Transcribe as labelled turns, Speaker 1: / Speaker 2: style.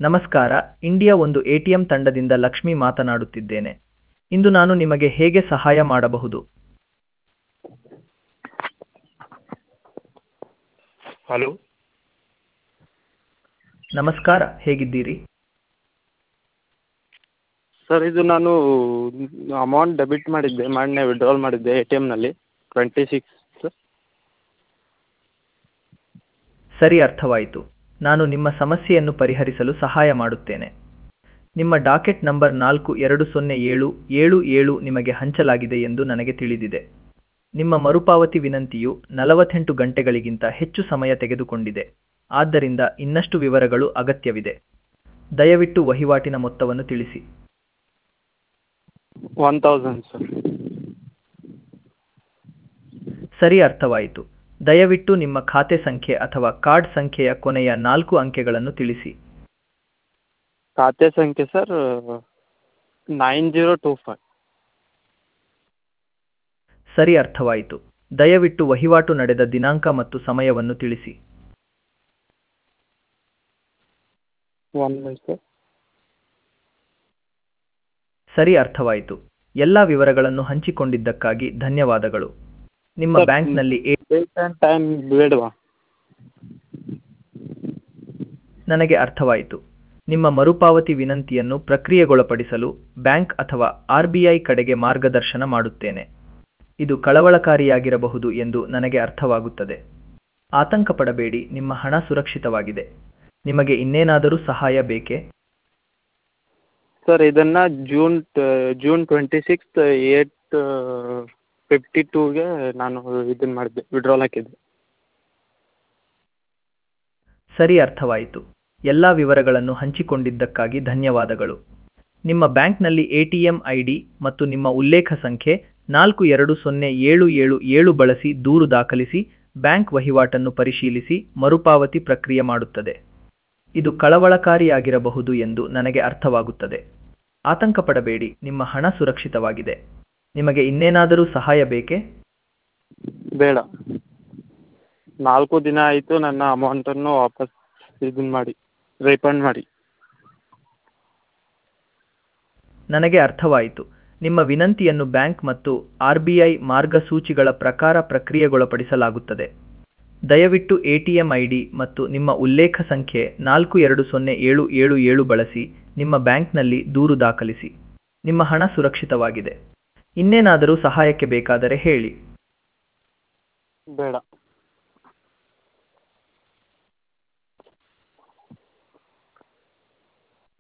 Speaker 1: ನಮಸ್ಕಾರ ಇಂಡಿಯಾ ಒಂದು ಎಟಿಎಂ ತಂಡದಿಂದ ಲಕ್ಷ್ಮಿ ಮಾತನಾಡುತ್ತಿದ್ದೇನೆ ಇಂದು ನಾನು ನಿಮಗೆ ಹೇಗೆ ಸಹಾಯ ಮಾಡಬಹುದು
Speaker 2: ಹಲೋ
Speaker 1: ನಮಸ್ಕಾರ ಹೇಗಿದ್ದೀರಿ
Speaker 2: ಸರ್ ಇದು ನಾನು ಅಮೌಂಟ್ ಡೆಬಿಟ್ ಮಾಡಿದ್ದೆ ಮೊನ್ನೆ ವಿಡ್ರಾಲ್ ಮಾಡಿದ್ದೆ ಎ ಟಿ ಎಮ್ನಲ್ಲಿ ಟ್ವೆಂಟಿ ಸಿಕ್ಸ್
Speaker 1: ಸರಿ ಅರ್ಥವಾಯಿತು ನಾನು ನಿಮ್ಮ ಸಮಸ್ಯೆಯನ್ನು ಪರಿಹರಿಸಲು ಸಹಾಯ ಮಾಡುತ್ತೇನೆ ನಿಮ್ಮ ಡಾಕೆಟ್ ನಂಬರ್ ನಾಲ್ಕು ಎರಡು ಸೊನ್ನೆ ಏಳು ಏಳು ಏಳು ನಿಮಗೆ ಹಂಚಲಾಗಿದೆ ಎಂದು ನನಗೆ ತಿಳಿದಿದೆ ನಿಮ್ಮ ಮರುಪಾವತಿ ವಿನಂತಿಯು ನಲವತ್ತೆಂಟು ಗಂಟೆಗಳಿಗಿಂತ ಹೆಚ್ಚು ಸಮಯ ತೆಗೆದುಕೊಂಡಿದೆ ಆದ್ದರಿಂದ ಇನ್ನಷ್ಟು ವಿವರಗಳು ಅಗತ್ಯವಿದೆ ದಯವಿಟ್ಟು ವಹಿವಾಟಿನ ಮೊತ್ತವನ್ನು ತಿಳಿಸಿ
Speaker 2: ಒನ್ ತೌಸಂಡ್ ಸರ್
Speaker 1: ಸರಿ ಅರ್ಥವಾಯಿತು ದಯವಿಟ್ಟು ನಿಮ್ಮ ಖಾತೆ ಸಂಖ್ಯೆ ಅಥವಾ ಕಾರ್ಡ್ ಸಂಖ್ಯೆಯ ಕೊನೆಯ ನಾಲ್ಕು ಅಂಕೆಗಳನ್ನು ತಿಳಿಸಿ
Speaker 2: ಖಾತೆ ಸಂಖ್ಯೆ sir nine zero two five
Speaker 1: ಸರಿ ಅರ್ಥವಾಯಿತು ದಯವಿಟ್ಟು ವಹಿವಾಟು ನಡೆದ ದಿನಾಂಕ ಮತ್ತು ಸಮಯವನ್ನು ತಿಳಿಸಿ
Speaker 2: ಒನ್ ಮಿನಿಟ್ ಸರ್
Speaker 1: ಸರಿ ಅರ್ಥವಾಯಿತು ಎಲ್ಲ ವಿವರಗಳನ್ನು ಹಂಚಿಕೊಂಡಿದ್ದಕ್ಕಾಗಿ ಧನ್ಯವಾದಗಳು ನಿಮ್ಮ
Speaker 2: ಸರ್,
Speaker 1: ಬ್ಯಾಂಕ್ನಲ್ಲಿ ಎ
Speaker 2: ಡೇಟ್ ಆ್ಯಂಡ್ ಟೈಮ್ ಬೇಡವಾ
Speaker 1: ನನಗೆ ಅರ್ಥವಾಯಿತು ನಿಮ್ಮ ಮರುಪಾವತಿ ವಿನಂತಿಯನ್ನು ಪ್ರಕ್ರಿಯೆಗೊಳಪಡಿಸಲು ಬ್ಯಾಂಕ್ ಅಥವಾ ಆರ್ಬಿಐ ಕಡೆಗೆ ಮಾರ್ಗದರ್ಶನ ಮಾಡುತ್ತೇನೆ ಇದು ಕಳವಳಕಾರಿಯಾಗಿರಬಹುದು ಎಂದು ನನಗೆ ಅರ್ಥವಾಗುತ್ತದೆ ಆತಂಕ ಪಡಬೇಡಿ ನಿಮ್ಮ ಹಣ ಸುರಕ್ಷಿತವಾಗಿದೆ ನಿಮಗೆ ಇನ್ನೇನಾದರೂ ಸಹಾಯ ಬೇಕೇ
Speaker 2: ಸರ್ ಇದನ್ನು June June twenty sixth eight fifty ಟೂಗೆ ನಾನು ಇದನ್ನು ಮಾಡಿದ್ದೆ ವಿಡ್ರಾಲ್ ಹಾಕಿದ್ದೆ
Speaker 1: ಸರಿ ಅರ್ಥವಾಯಿತು ಎಲ್ಲ ವಿವರಗಳನ್ನು ಹಂಚಿಕೊಂಡಿದ್ದಕ್ಕಾಗಿ ಧನ್ಯವಾದಗಳು ನಿಮ್ಮ ಬ್ಯಾಂಕ್ನಲ್ಲಿ ಎಟಿಎಂ ಐಡಿ ಮತ್ತು ನಿಮ್ಮ ಉಲ್ಲೇಖ ಸಂಖ್ಯೆ ನಾಲ್ಕು ಎರಡು ಸೊನ್ನೆ ಏಳು ಏಳು ಏಳು ಬಳಸಿ ದೂರು ದಾಖಲಿಸಿ ಬ್ಯಾಂಕ್ ವಹಿವಾಟನ್ನು ಪರಿಶೀಲಿಸಿ ಮರುಪಾವತಿ ಪ್ರಕ್ರಿಯೆ ಮಾಡುತ್ತದೆ ಇದು ಕಳವಳಕಾರಿಯಾಗಿರಬಹುದು ಎಂದು ನನಗೆ ಅರ್ಥವಾಗುತ್ತದೆ ಆತಂಕ ಪಡಬೇಡಿ ನಿಮ್ಮ ಹಣ ಸುರಕ್ಷಿತವಾಗಿದೆ ನಿಮಗೆ ಇನ್ನೇನಾದರೂ ಸಹಾಯ ಬೇಕೇ
Speaker 2: ಬೇಡ ನಾಲ್ಕು ದಿನ ಆಯಿತು ನನ್ನ ಅಮೌಂಟನ್ನು ವಾಪಸ್ ಇದನ್ನು ಮಾಡಿ ರೀಫಂಡ್ ಮಾಡಿ
Speaker 1: ನನಗೆ ಅರ್ಥವಾಯಿತು ನಿಮ್ಮ ವಿನಂತಿಯನ್ನು ಬ್ಯಾಂಕ್ ಮತ್ತು ಆರ್ಬಿಐ ಮಾರ್ಗಸೂಚಿಗಳ ಪ್ರಕಾರ ಪ್ರಕ್ರಿಯೆಗೊಳಪಡಿಸಲಾಗುತ್ತದೆ ದಯವಿಟ್ಟು ಎಟಿಎಂ ಐಡಿ ಮತ್ತು ನಿಮ್ಮ ಉಲ್ಲೇಖ ಸಂಖ್ಯೆ ನಾಲ್ಕು ಎರಡು ಸೊನ್ನೆ ಏಳು ಏಳು ಏಳು ಬಳಸಿ ನಿಮ್ಮ ಬ್ಯಾಂಕ್ನಲ್ಲಿ ದೂರು ದಾಖಲಿಸಿ ನಿಮ್ಮ ಹಣ ಸುರಕ್ಷಿತವಾಗಿದೆ ಇನ್ನೇನಾದರೂ ಸಹಾಯಕ್ಕೆ ಬೇಕಾದರೆ ಹೇಳಿ
Speaker 2: ಬೇಡ